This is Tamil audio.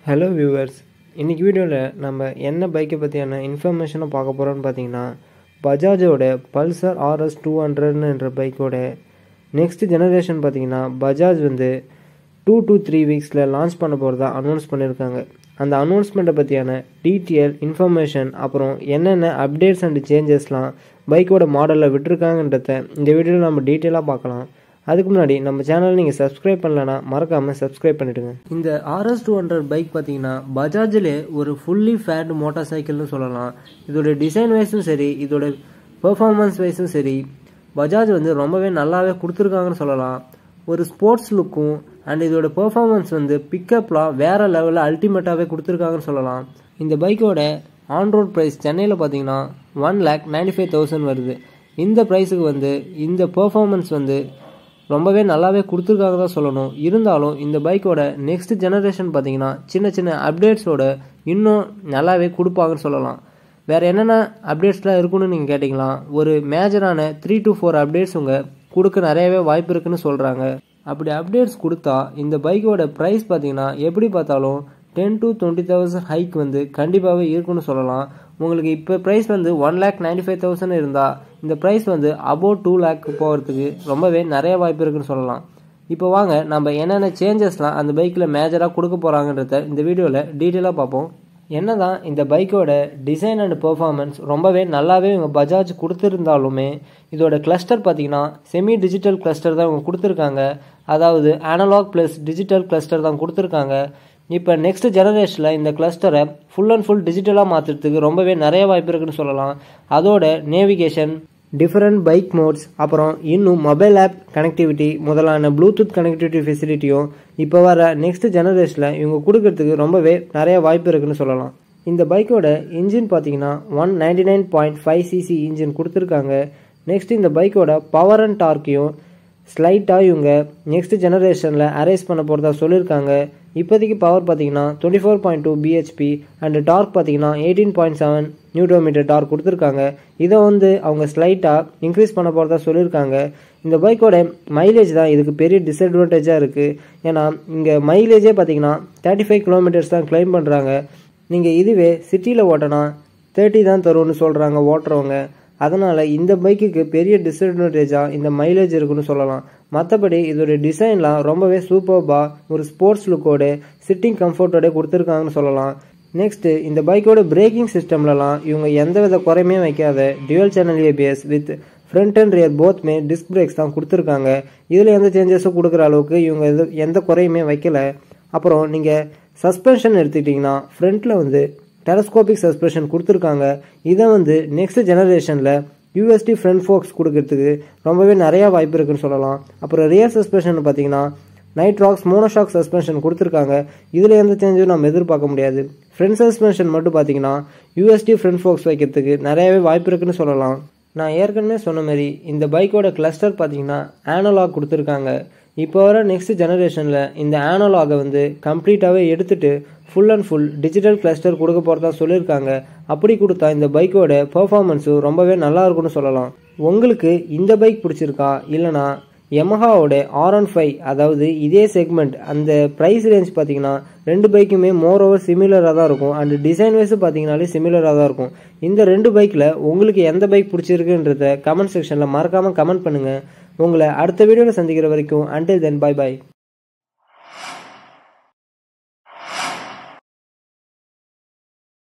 ஹலோ வியூவர்ஸ் இன்றைக்கி வீடியோவில் நம்ம என்ன பைக்கை பற்றியான இன்ஃபர்மேஷனை பார்க்க போகிறோம்னு பார்த்தீங்கன்னா பஜாஜோட பல்சர் ஆர்எஸ் டூ ஹண்ட்ரட்ன்ற பைக்கோட நெக்ஸ்ட் ஜெனரேஷன் பார்த்தீங்கன்னா பஜாஜ் வந்து டூ டு த்ரீ வீக்ஸில் லான்ச் பண்ண போகிறதா அனௌன்ஸ் பண்ணியிருக்காங்க அந்த அனௌன்ஸ்மெண்ட்டை பற்றியான டீட்டெயில் இன்ஃபர்மேஷன் அப்புறம் என்னென்ன அப்டேட்ஸ் அண்ட் சேஞ்சஸ்லாம் பைக்கோட மாடலில் விட்டுருக்காங்கன்றத இந்த வீடியோவில் நம்ம டீட்டெயிலாக பார்க்கலாம் அதுக்கு முன்னாடி நம்ம சேனல் நீங்கள் சப்ஸ்கிரைப் பண்ணலன்னா மறக்காமல் சப்ஸ்கிரைப் பண்ணிவிடுங்க இந்த ஆர்எஸ் டூ ஹண்ட்ரட் பைக் பார்த்தீங்கன்னா பஜாஜிலே ஒரு ஃபுல்லி ஃபேட் மோட்டார் சைக்கிள்னு சொல்லலாம் இதோட டிசைன் வைஸும் சரி இதோட பெர்ஃபார்மன்ஸ் வைஸும் சரி பஜாஜ் வந்து ரொம்பவே நல்லாவே கொடுத்துருக்காங்கன்னு சொல்லலாம் ஒரு ஸ்போர்ட்ஸ் லுக்கும் அண்ட் இதோட பெர்ஃபார்மன்ஸ் வந்து பிக்கப்லாம் வேறு லெவலில் அல்டிமேட்டாகவே கொடுத்துருக்காங்கன்னு சொல்லலாம் இந்த பைக்கோட ஆன் ரோட் ப்ரைஸ் சென்னையில் பார்த்தீங்கன்னா one lakh ninety five thousand வருது இந்த ப்ரைஸுக்கு வந்து இந்த பெர்ஃபார்மன்ஸ் வந்து ரொம்பவே நல்லாவே கொடுத்துருக்காங்க தான் சொல்லணும் இருந்தாலும் இந்த பைக்கோட நெக்ஸ்ட் ஜெனரேஷன் பார்த்தீங்கன்னா சின்ன சின்ன அப்டேட்ஸோட இன்னும் நல்லாவே கொடுப்பாங்கன்னு சொல்லலாம் வேறு என்னென்ன அப்டேட்ஸ்லாம் இருக்குன்னு நீங்கள் கேட்டிங்களா ஒரு மேஜரான த்ரீ டு ஃபோர் அப்டேட்ஸ் உங்கள் கொடுக்க நிறையவே வாய்ப்பு இருக்குன்னு சொல்கிறாங்க அப்படி அப்டேட்ஸ் கொடுத்தா இந்த பைக்கோட ப்ரைஸ் பார்த்தீங்கன்னா எப்படி பார்த்தாலும் ten to twenty thousand hike வந்து கண்டிப்பாகவே இருக்குன்னு சொல்லலாம் உங்களுக்கு இப்போ ப்ரைஸ் வந்து one lakh ninety five thousand இருந்தால் இந்த ப்ரைஸ் வந்து அபோவ் டூ லேக் போகிறதுக்கு ரொம்பவே நிறைய வாய்ப்பு இருக்குன்னு சொல்லலாம் இப்போ வாங்க நம்ம என்னென்ன சேஞ்சஸ்லாம் அந்த பைக்கில் மேஜராக கொடுக்க போகிறாங்கன்றத இந்த வீடியோவில் டீட்டெயிலாக பார்ப்போம் என்ன தான் இந்த பைக்கோட டிசைன் அண்ட் பெர்ஃபார்மன்ஸ் ரொம்பவே நல்லாவே இவங்க பஜாஜ் கொடுத்துருந்தாலுமே இதோட கிளஸ்டர் பார்த்தீங்கன்னா செமி டிஜிட்டல் கிளஸ்டர் தான் இவங்க கொடுத்துருக்காங்க அதாவது அனலாக் ப்ளஸ் டிஜிட்டல் கிளஸ்டர் தான் கொடுத்துருக்காங்க இப்போ நெக்ஸ்ட் ஜெனரேஷனில் இந்த கிளஸ்டரை ஃபுல் அண்ட் ஃபுல் டிஜிட்டலாக மாற்றுறதுக்கு ரொம்பவே நிறைய வாய்ப்பு இருக்குன்னு சொல்லலாம் அதோட நேவிகேஷன் டிஃப்ரெண்ட் பைக் மோட்ஸ் அப்புறம் இன்னும் மொபைல் ஆப் கனெக்டிவிட்டி முதலான ப்ளூடூத் கனெக்டிவிட்டி ஃபெசிலிட்டியும் இப்போ வர நெக்ஸ்ட் ஜெனரேஷனில் இவங்க கொடுக்கறதுக்கு ரொம்பவே நிறைய வாய்ப்பு இருக்குன்னு சொல்லலாம் இந்த பைக்கோட இன்ஜின் பார்த்தீங்கன்னா one ninety nine point five CC engine கொடுத்துருக்காங்க நெக்ஸ்ட் இந்த பைக்கோட பவர் அண்ட் டார்க்கையும் ஸ்லைட்டாக இவங்க நெக்ஸ்ட் ஜெனரேஷனில் அரேஸ் பண்ண போகிறதா சொல்லியிருக்காங்க இப்போதைக்கு பவர் பார்த்தீங்கன்னா twenty four point two BHP and torque பார்த்தீங்கன்னா eighteen point seven newton metre torque கொடுத்துருக்காங்க இதை வந்து அவங்க ஸ்லைட்டாக இன்க்ரீஸ் பண்ண போகிறதா சொல்லியிருக்காங்க இந்த பைக்கோட மைலேஜ் தான் இதுக்கு பெரிய டிஸ்அட்வான்டேஜாக இருக்குது ஏன்னா இங்கே மைலேஜே பார்த்தீங்கன்னா தேர்ட்டி ஃபைவ் கிலோமீட்டர்ஸ் தான் கிளைம் பண்ணுறாங்க நீங்கள் இதுவே சிட்டியில் ஓட்டினா தேர்ட்டி தான் தரும்னு சொல்கிறாங்க ஓட்டுறவங்க அதனால் இந்த பைக்குக்கு பெரிய டிஸ்அட்வான்டேஜாக இந்த மைலேஜ் இருக்குன்னு சொல்லலாம் மற்றபடி இதோட டிசைன்லாம் ரொம்பவே சூப்பர்பாக ஒரு ஸ்போர்ட்ஸ் லுக்கோட சிட்டிங் கம்ஃபர்ட்டோட கொடுத்துருக்காங்கன்னு சொல்லலாம் நெக்ஸ்ட்டு இந்த பைக்கோட பிரேக்கிங் சிஸ்டம்லலாம் இவங்க எந்த வித குறையுமே வைக்காத dual channel ABS with front and rear போத்மே டிஸ்க் பிரேக்ஸ் தான் கொடுத்துருக்காங்க இதில் எந்த சேஞ்சஸும் கொடுக்குற அளவுக்கு இவங்க எது எந்த குறையுமே வைக்கல அப்புறம் நீங்கள் சஸ்பென்ஷன் எடுத்துக்கிட்டிங்கன்னா ஃப்ரண்ட்டில் வந்து டெலஸ்கோபிக் சஸ்பென்ஷன் கொடுத்துருக்காங்க இதை வந்து நெக்ஸ்ட் ஜெனரேஷனில் யூஎஸ்டி ஃப்ரண்ட் ஃபோக்ஸ் கொடுக்கறதுக்கு ரொம்பவே நிறையா வாய்ப்பு இருக்குன்னு சொல்லலாம் அப்புறம் ரியர் சஸ்பென்ஷன் பார்த்தீங்கன்னா நைட் ராக்ஸ் மோனோஷாக் சஸ்பென்ஷன் கொடுத்துருக்காங்க இதில் எந்த சேஞ்சும் நம்ம எதிர்பார்க்க முடியாது ஃப்ரண்ட் சஸ்பென்ஷன் மட்டும் பார்த்தீங்கன்னா யூஎஸ்டி ஃப்ரண்ட் ஃபோக்ஸ் வைக்கிறதுக்கு நிறையவே வாய்ப்பு இருக்குன்னு சொல்லலாம் நான் ஏற்கனவே சொன்ன மாதிரி இந்த பைக்கோட கிளஸ்டர் பார்த்தீங்கன்னா ஆனலாக் கொடுத்துருக்காங்க இப்போ வர நெக்ஸ்ட் ஜெனரேஷனில் இந்த ஆனலாகை வந்து கம்ப்ளீட்டாகவே எடுத்துகிட்டு full and full digital cluster கொடுக்க போகிறதா சொல்லியிருக்காங்க அப்படி கொடுத்தா இந்த பைக்கோட பெர்ஃபார்மன்ஸும் ரொம்பவே நல்லா இருக்கும்னு சொல்லலாம் உங்களுக்கு இந்த பைக் பிடிச்சிருக்கா இல்லைனா எமஹாவோட ஆர் ஒன் ஃபைவ் அதாவது இதே செக்மெண்ட் அந்த ப்ரைஸ் ரேஞ்ச் பார்த்தீங்கன்னா ரெண்டு பைக்குமே மோர் ஓவர் சிமிலராக தான் இருக்கும் அண்ட் டிசைன் வைஸ் பார்த்தீங்கனாலே சிமிலராக தான் இருக்கும் இந்த ரெண்டு பைக்கில் உங்களுக்கு எந்த பைக் பிடிச்சிருக்குன்றத கமெண்ட் செக்ஷனில் மறக்காமல் கமெண்ட் பண்ணுங்கள் உங்களை அடுத்த வீடியோவில் சந்திக்கிற வரைக்கும் அண்டில் தென் பை பாய்